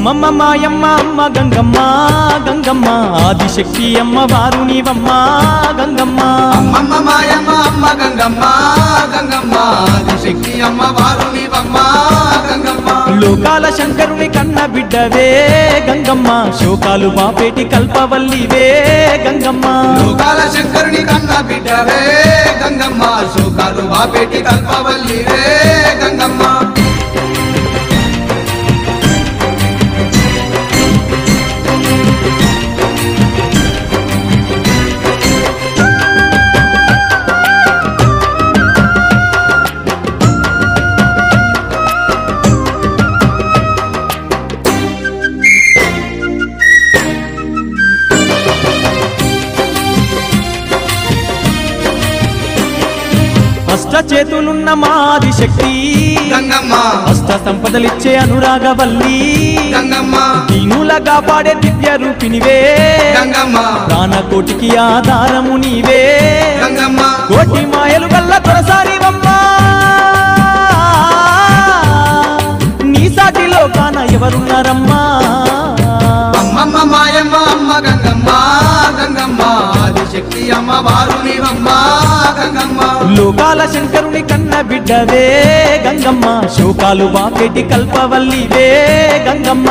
అమ్మమ్మ మాయమ్మ అమ్మ గంగమ్మ గంగమ్మ ఆదిశక్తి అమ్మ వారు నీవమ్మ గంగమ్మ అమ్మమ్మ మాయమ్మ అమ్మ గంగమ్మ గంగమ్మ ఆదిశక్తి అమ్మ వారు నీవమ్మ గంగమ్మ లోకాల శంకరుని కన్న బిడ్డవే గంగమ్మ శోకాలు బాపేటి కల్పవల్లివే గంగమ్మ లోకాల శంకరుని కన్న బిడ్డవే గంగమ్మ శోకాలు బాపేటి కల్పవల్లి రే గంగమ్మ అష్ట చేతులున్న మాది శక్తి గంగమ్మ అష్ట సంపదలిచ్చే అనురాగవల్లి గంగమ్మ దీనులగా పాడే దివ్య రూపినివే గంగమ్మ ప్రాణకోటికి ఆధారము నీవే గంగమ్మ కోటి మాయలు గల్ల దొరసారివమ్మా నీ సాటిలో కాన ఎవరున్నారమ్మా అమ్మమ్మ మాయమ్మ అమ్మ గంగమ్మ గంగమ్మ ఆదిశక్తి అమ్మ వారు నీవమ్మ గంగమ్మ లోకాల శంకరుని కన్న బిడ్డవే గంగమ్మ శోకాలు బాపెటి కల్పవల్లివే గంగమ్మ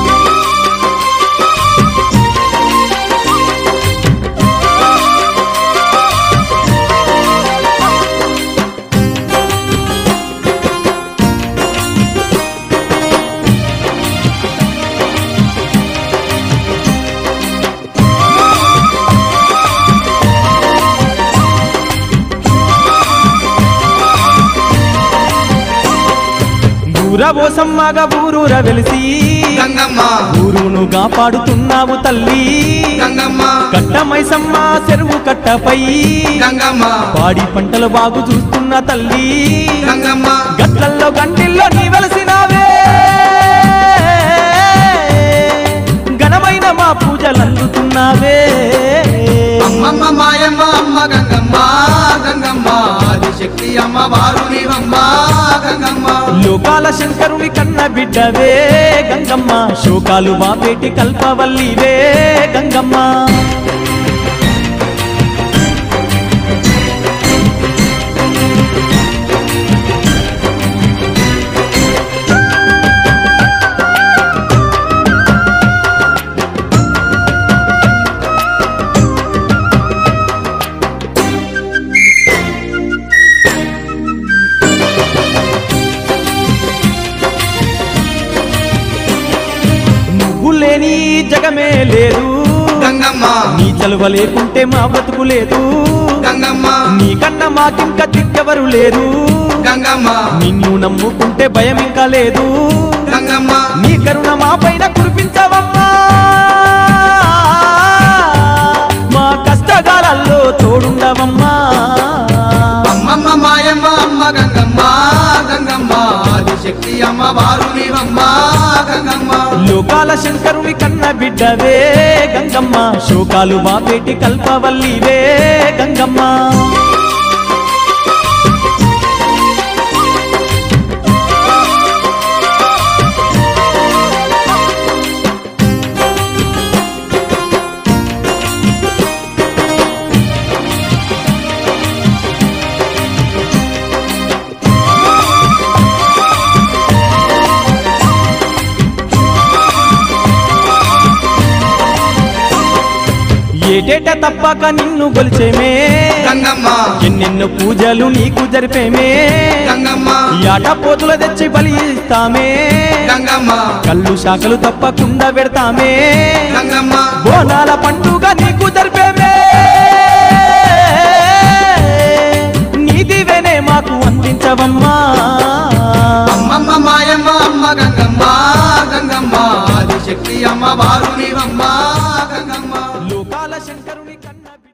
దూరబోసమ్మగా ఊరూర వెలిసి గంగమ్మ ఊరును కాపాడుతున్నావు తల్లి గంగమ్మ కట్టమైసమ్మ చెరువు కట్టపై గంగమ్మ పాడి పంటలు బాగు చూస్తున్న తల్లి గంగమ్మ గట్లల్లో గంటిల్లో నీ వెలసినావే ఘనమైన మా పూజలు అందుతున్నావే అమ్మమ్మ మాయమ్మ అమ్మ గంగమ్మ గంగమ్మ ఆదిశక్తి అమ్మ వారు నీవమ్మ గంగమ్మ లోకాల శంకరుని కన్న బిడ్డవే గంగమ్మ శోకాలు బాపేటి కల్పవల్లివే గంగమ్మ నువ్వు లేని జగమే లేదు గంగమ్మ నీ చలువ లేకుంటే మా బతుకు లేదు గంగమ్మ నీకన్నా మాకింక దిక్కెవరు లేరు గంగమ్మ నిన్ను నమ్ముకుంటే భయం ఇంకా లేదు గంగమ్మ నీ కరుణ మా పైన కురిపించవమ్మా మా కష్టకాలాల్లో తోడుండవమ్మా అమ్మమ్మ మాయమ్మ అమ్మ గంగమ్మ గంగమ్మ ఆదిశక్తి అమ్మ వారు నీవమ్మ గంగమ్మ లోకాల శంకరుని కన్న బిడ్డవే గంగమ్మ శోకాలు బాపేటి కల్పవల్లివే గంగమ్మ ఏటేట తప్పక నిన్ను గొలిచేమే గంగమ్మ ఎన్నెన్నో పూజలు నీకు జరిపేమే గంగమ్మ యాట పోతులు తెచ్చి బలి ఇస్తామే గంగమ్మ కళ్ళు శాఖలు తప్పకుండా పెడతామే గంగమ్మ బోనాల పండుగ నీకు జరిపేమే నీదివేనే మాకు అందించవమ్మా అమ్మమ్మ మాయమ్మ అమ్మ గంగమ్మ గంగమ్మ ఆదిశక్తి అమ్మ వారు నీవమ్మ గంగమ్మ లోకాల శంకరుని కన్న